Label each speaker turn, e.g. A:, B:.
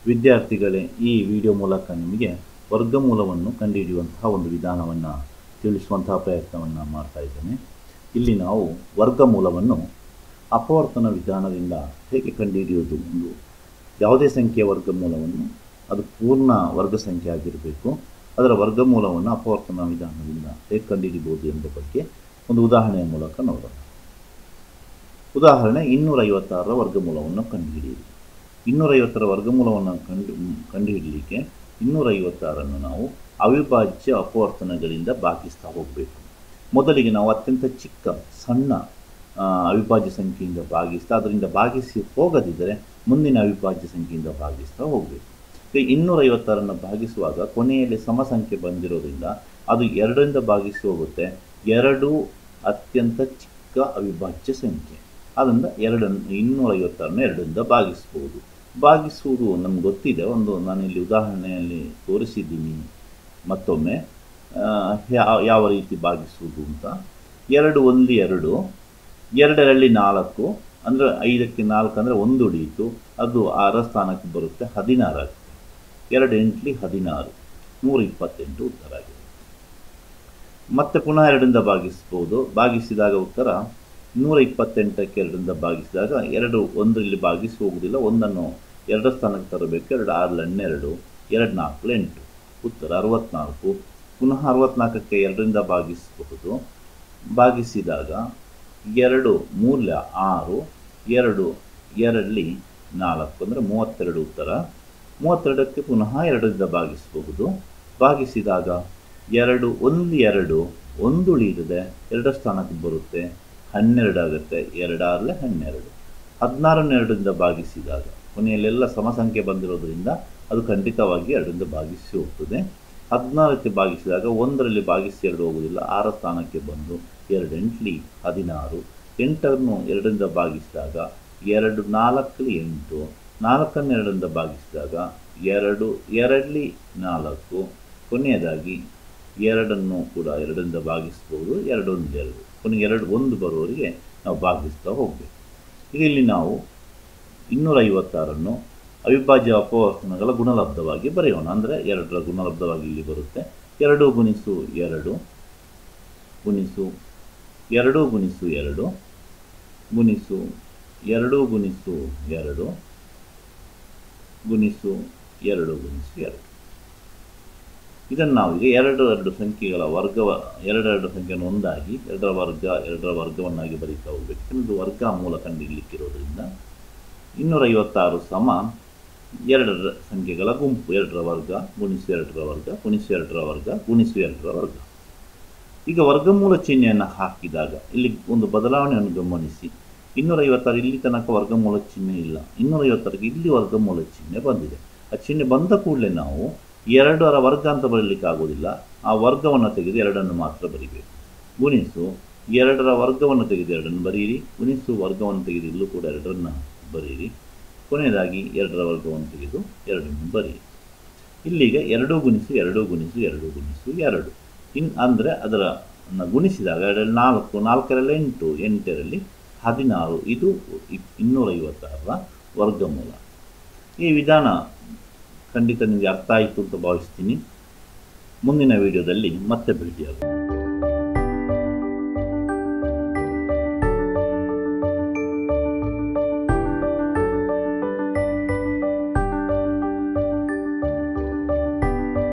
A: ವಿದ್ಯಾರ್ಥಿಗಳೇ ಈ ವಿಡಿಯೋ ಮೂಲಕ ನಿಮಗೆ ವರ್ಗಮೂಲವನ್ನು ಕಂಡುಹಿಡಿಯುವಂತಹ ಒಂದು ವಿಧಾನವನ್ನು ತಿಳಿಸುವಂತಹ ಪ್ರಯತ್ನವನ್ನು ಮಾಡ್ತಾ ಇದ್ದೇನೆ ಇಲ್ಲಿ ನಾವು ವರ್ಗಮೂಲವನ್ನು ಅಪವರ್ತನ ವಿಧಾನದಿಂದ ಹೇಗೆ ಕಂಡುಹಿಡಿಯೋದು ಒಂದು ಯಾವುದೇ ಸಂಖ್ಯೆಯ ವರ್ಗಮೂಲವನ್ನು ಅದು ಪೂರ್ಣ ವರ್ಗ ಸಂಖ್ಯೆ ಆಗಿರಬೇಕು ಅದರ ವರ್ಗಮೂಲವನ್ನು ಅಪವರ್ತನ ವಿಧಾನದಿಂದ ಹೇಗೆ ಕಂಡುಹಿಡಿಬೋದು ಎಂಬ ಬಗ್ಗೆ ಒಂದು ಉದಾಹರಣೆಯ ಮೂಲಕ ನೋಡೋಣ ಉದಾಹರಣೆ ಇನ್ನೂರೈವತ್ತಾರರ ವರ್ಗಮೂಲವನ್ನು ಕಂಡುಹಿಡಿಯಿರಿ ಇನ್ನೂರೈವತ್ತರ ವರ್ಗಮೂಲವನ್ನು ಕಂಡು ಕಂಡುಹಿಡಲಿಕ್ಕೆ ಇನ್ನೂರೈವತ್ತಾರನ್ನು ನಾವು ಅವಿಭಾಜ್ಯ ಅಪವರ್ತನಗಳಿಂದ ಭಾಗಿಸ್ತಾ ಹೋಗಬೇಕು ಮೊದಲಿಗೆ ನಾವು ಅತ್ಯಂತ ಚಿಕ್ಕ ಸಣ್ಣ ಆ, ಅವಿಭಾಜ್ಯ ಸಂಖ್ಯೆಯಿಂದ ಭಾಗಿಸ್ತಾ ಅದರಿಂದ ಭಾಗಿಸಿ ಹೋಗದಿದ್ದರೆ ಮುಂದಿನ ಅವಿಭಾಜ್ಯ ಸಂಖ್ಯೆಯಿಂದ ಭಾಗಿಸ್ತಾ ಹೋಗಬೇಕು ಈಗ ಇನ್ನೂರೈವತ್ತಾರನ್ನು ಭಾಗಿಸುವಾಗ ಕೊನೆಯಲ್ಲಿ ಸಮ ಸಂಖ್ಯೆ ಬಂದಿರೋದ್ರಿಂದ ಅದು ಎರಡರಿಂದ ಭಾಗಿಸಿ ಹೋಗುತ್ತೆ ಎರಡು ಅತ್ಯಂತ ಚಿಕ್ಕ ಅವಿಭಾಜ್ಯ ಸಂಖ್ಯೆ ಅದರಿಂದ ಎರಡನ್ನು ಇನ್ನೂರೈವತ್ತಾರನ್ನು ಎರಡರಿಂದ ಭಾಗಿಸ್ಬೋದು ಭಾಗಿಸುವುದು ನಮ್ಗೆ ಗೊತ್ತಿದೆ ಒಂದು ನಾನಿಲ್ಲಿ ಉದಾಹರಣೆಯಲ್ಲಿ ತೋರಿಸಿದ್ದೀನಿ ಮತ್ತೊಮ್ಮೆ ಆ, ಯಾ- ಯಾವ ರೀತಿ ಭಾಗಿಸುವುದು ಅಂತ ಎರಡು ಒಂದು ಎರಡು ಎರಡರಲ್ಲಿ ನಾಲ್ಕು ಅಂದರೆ ಐದಕ್ಕೆ ನಾಲ್ಕು ಅಂದರೆ ಒಂದು ಉಳಿಯಿತು ಅದು ಆರ ಸ್ಥಾನಕ್ಕೆ ಬರುತ್ತೆ ಹದಿನಾರು ಆಗುತ್ತೆ ಎರಡು ಎಂಟ್ಲಿ ಹದಿನಾರು ನೂರ ಇಪ್ಪತ್ತೆಂಟು ಉತ್ತರ ಆಗಿದೆ ಮತ್ತೆ ಪುನಃ ಎರಡರಿಂದ ಭಾಗಿಸ್ಬೋದು ಭಾಗಿಸಿದಾಗ ಉತ್ತರ ನೂರ ಇಪ್ಪತ್ತೆಂಟಕ್ಕೆ ಎರಡರಿಂದ ಭಾಗಿಸಿದಾಗ ಎರಡು ಒಂದರಲ್ಲಿ ಭಾಗಿಸಿ ಹೋಗುವುದಿಲ್ಲ ಒಂದನ್ನು ಎರಡರ ಸ್ಥಾನಕ್ಕೆ ತರಬೇಕು ಎರಡು ಆರು ಹನ್ನೆರಡು ಎರಡು ನಾಲ್ಕು ಎಂಟು ಉತ್ತರ ಅರವತ್ನಾಲ್ಕು ಪುನಃ ಅರವತ್ನಾಲ್ಕಕ್ಕೆ ಎರಡರಿಂದ ಭಾಗಿಸಬಹುದು ಭಾಗಿಸಿದಾಗ ಎರಡು ಮೂಲ್ಯ ಆರು ಎರಡು ಎರಡಲ್ಲಿ ನಾಲ್ಕು ಅಂದರೆ ಮೂವತ್ತೆರಡು ಉತ್ತರ ಮೂವತ್ತೆರಡಕ್ಕೆ ಪುನಃ ಎರಡರಿಂದ ಭಾಗಿಸಬಹುದು ಭಾಗಿಸಿದಾಗ ಎರಡು ಒಂದು ಎರಡು ಒಂದು ಉಳಿದಿದೆ ಎರಡರ ಸ್ಥಾನಕ್ಕೆ ಬರುತ್ತೆ ಹನ್ನೆರಡು ಆಗುತ್ತೆ ಎರಡಾರಲೆ ಹನ್ನೆರಡು ಹದಿನಾರನ್ನು ಎರಡರಿಂದ ಭಾಗಿಸಿದಾಗ ಕೊನೆಯಲ್ಲೆಲ್ಲ ಸಮ ಸಂಖ್ಯೆ ಬಂದಿರೋದ್ರಿಂದ ಅದು ಖಂಡಿತವಾಗಿ ಎರಡರಿಂದ ಭಾಗಿಸಿ ಹೋಗ್ತದೆ ಹದಿನಾರಕ್ಕೆ ಭಾಗಿಸಿದಾಗ ಒಂದರಲ್ಲಿ ಭಾಗಿಸಿ ಎರಡು ಹೋಗುವುದಿಲ್ಲ ಆರ ಸ್ಥಾನಕ್ಕೆ ಬಂದು ಎರಡು ಎಂಟ್ಲಿ ಹದಿನಾರು ಎಂಟನ್ನು ಎರಡರಿಂದ ಭಾಗಿಸಿದಾಗ ಎರಡು ನಾಲ್ಕಲಿ ಎಂಟು ನಾಲ್ಕನ್ನು ಎರಡರಿಂದ ಭಾಗಿಸಿದಾಗ ಎರಡು ಎರಡಲಿ ನಾಲ್ಕು ಕೊನೆಯದಾಗಿ ಎರಡನ್ನು ಕೂಡ ಎರಡರಿಂದ ಭಾಗಿಸ್ಬೋದು ಎರಡೊಂದು ಎರಡು ಕೊನೆಗೆ ಎರಡು ಒಂದು ಬರುವವರೆಗೆ ನಾವು ಭಾಗಿಸ್ತಾ ಹೋಗಬೇಕು ಈಗ ಇಲ್ಲಿ ನಾವು ಇನ್ನೂರೈವತ್ತಾರನ್ನು ಅವಿಭಾಜ್ಯ ಅಪವರ್ತನಗಳ ಗುಣಲಬ್ಧವಾಗಿ ಬರೆಯೋಣ ಅಂದರೆ ಎರಡರ ಗುಣಲಬ್ಧವಾಗಿ ಇಲ್ಲಿ ಬರುತ್ತೆ ಎರಡು ಗುಣಿಸು ಎರಡು ಗುಣಿಸು ಎರಡು ಗುಣಿಸು ಎರಡು ಗುಣಿಸು ಎರಡು ಗುಣಿಸು ಎರಡು ಗುಣಿಸು ಎರಡು ಗುಣಿಸು ಎರಡು ಇದನ್ನು ನಾವು ಈಗ ಎರಡು ಎರಡು ಸಂಖ್ಯೆಗಳ ವರ್ಗ ಎರಡೆರಡು ಸಂಖ್ಯೆಯನ್ನು ಒಂದಾಗಿ ಎರಡರ ವರ್ಗ ಎರಡರ ವರ್ಗವನ್ನಾಗಿ ಬರೀತಾ ಹೋಗ್ಬೇಕು ಇದು ವರ್ಗ ಮೂಲ ಕಂಡುಹಿಡಲಿಕ್ಕಿರೋದ್ರಿಂದ ಇನ್ನೂರೈವತ್ತಾರು ಸಮ ಎರಡರ ಸಂಖ್ಯೆಗಳ ಗುಂಪು ಎರಡರ ವರ್ಗ ಗುಣಿಸು ಎರಡರ ವರ್ಗ ಗುಣಿಸು ಎರಡರ ವರ್ಗ ಗುಣಿಸು ಎರಡರ ವರ್ಗ ಈಗ ವರ್ಗಮೂಲ ಚಿಹ್ನೆಯನ್ನು ಹಾಕಿದಾಗ ಇಲ್ಲಿ ಒಂದು ಬದಲಾವಣೆಯನ್ನು ಗಮನಿಸಿ ಇನ್ನೂರೈವತ್ತಾರು ಇಲ್ಲಿ ತನಕ ವರ್ಗಮೂಲ ಚಿಹ್ನೆ ಇಲ್ಲ ಇನ್ನೂರೈವತ್ತಾರಿಗೆ ಇಲ್ಲಿ ವರ್ಗಮೂಲ ಚಿಹ್ನೆ ಬಂದಿದೆ ಆ ಚಿಹ್ನೆ ಬಂದ ಕೂಡಲೇ ನಾವು ಎರಡರ ವರ್ಗ ಅಂತ ಬರೀಲಿಕ್ಕೆ ಆಗೋದಿಲ್ಲ ಆ ವರ್ಗವನ್ನು ತೆಗೆದು ಎರಡನ್ನು ಮಾತ್ರ ಬರೀಬೇಕು ಗುಣಿಸು ಎರಡರ ವರ್ಗವನ್ನು ತೆಗೆದು ಎರಡನ್ನು ಬರೀರಿ ಗುಣಿಸು ವರ್ಗವನ್ನು ತೆಗೆದು ಇಲ್ಲೂ ಕೂಡ ಎರಡನ್ನು ಬರೀರಿ ಕೊನೆಯದಾಗಿ ಎರಡರ ವರ್ಗವನ್ನು ತೆಗೆದು ಎರಡನ್ನು ಬರೀರಿ ಇಲ್ಲಿಗೆ ಎರಡು ಗುಣಿಸು ಎರಡು ಗುಣಿಸು ಎರಡು ಗುಣಿಸು ಎರಡು ಇನ್ ಅಂದರೆ ಅದರ ಗುಣಿಸಿದಾಗ ಎರಡರಲ್ಲಿ ನಾಲ್ಕು ನಾಲ್ಕರಲ್ಲಿ ಎಂಟು ಎಂಟರಲ್ಲಿ ಹದಿನಾರು ಇದು ಇಪ್- ಇನ್ನೂರೈವತ್ತಾರರ ವರ್ಗಮೂಲ ಈ ವಿಧಾನ ಖಂಡಿತ ನಿಮಗೆ ಅರ್ಥ ಆಯಿತು ಅಂತ ಭಾವಿಸ್ತೀನಿ ಮುಂದಿನ ವಿಡಿಯೋದಲ್ಲಿ ಮತ್ತೆ ಭೇಟಿಯಾಗೋಣ